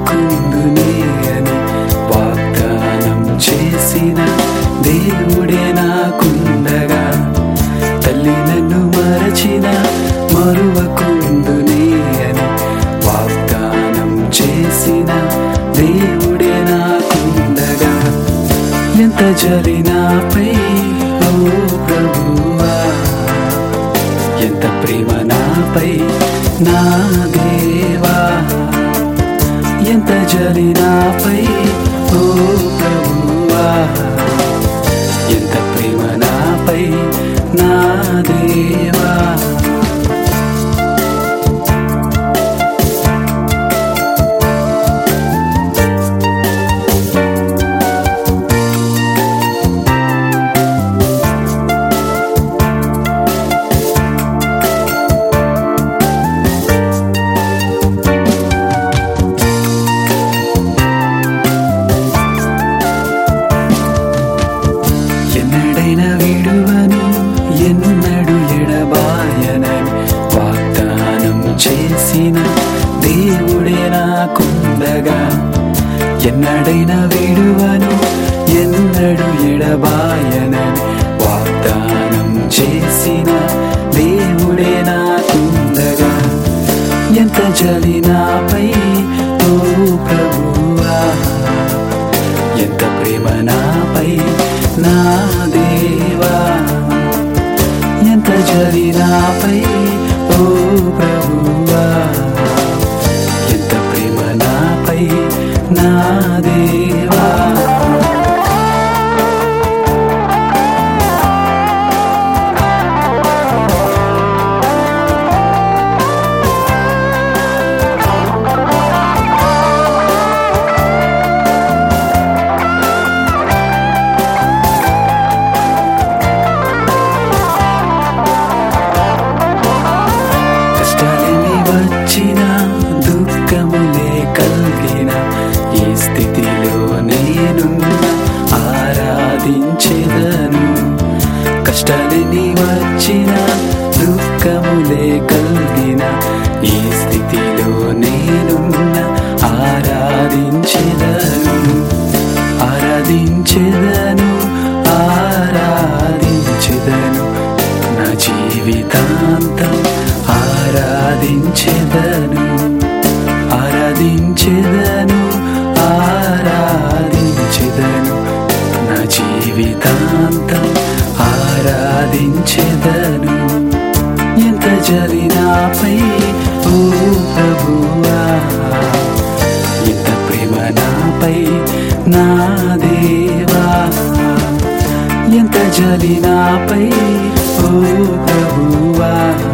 మరువకుందునే అని వాగ్దానం చేసిన దేవుడే నాకుండగా తల్లి నన్ను మరచిన మరువకుందునే అని వాగ్దానం చేసిన దేవుడే నాకుండగా ఎంత జరినాపై ఓ ప్రభువా ఎంత ప్రేమ నాపై నా దేవా ఎంత జరినాపై ఓ ప్రభువా ఎంత ప్రేమ నాపై నా దేవా ఎన్నడైనా విడువను ఎన్నడు ఎడబాయనని వాగ్దానం చేసిన దేవుడే నాకుండగా ఎన్నడైనా విడువను ఎన్నడు ఎడబాయనని వాగ్దానం చేసిన దేవుడే నాకుండగా ఎంత జలినాపై ఓ ప్రభువా ఎంత ప్రేమ నాపై నా దేవా ఎంత జరినాపై ఓ ప్రభువా ఎంత ప్రేమ నాపై నా దేవా కష్టాలని వచ్చిన దుఃఖములే కలిగిన ఈ స్థితిలో నేను ఆరాధించేదను కష్టాలని వచ్చిన దుఃఖములే కలిగిన ఈ స్థితిలో నేనున్న ఆరాధించేదను ఆరాధించేదను ఆరాధించేదను నా జీవితాంతం ఆరాధించెదను ఆరాధించెదను ఆరాధించెదను నా జీవితాంతం ఆరాధించెదను ఎంత జరినాపై ఓ ప్రభువా ఎంత ప్రేమ నాపై నా దేవా ఎంత జలినాపై ఓ ప్రభువా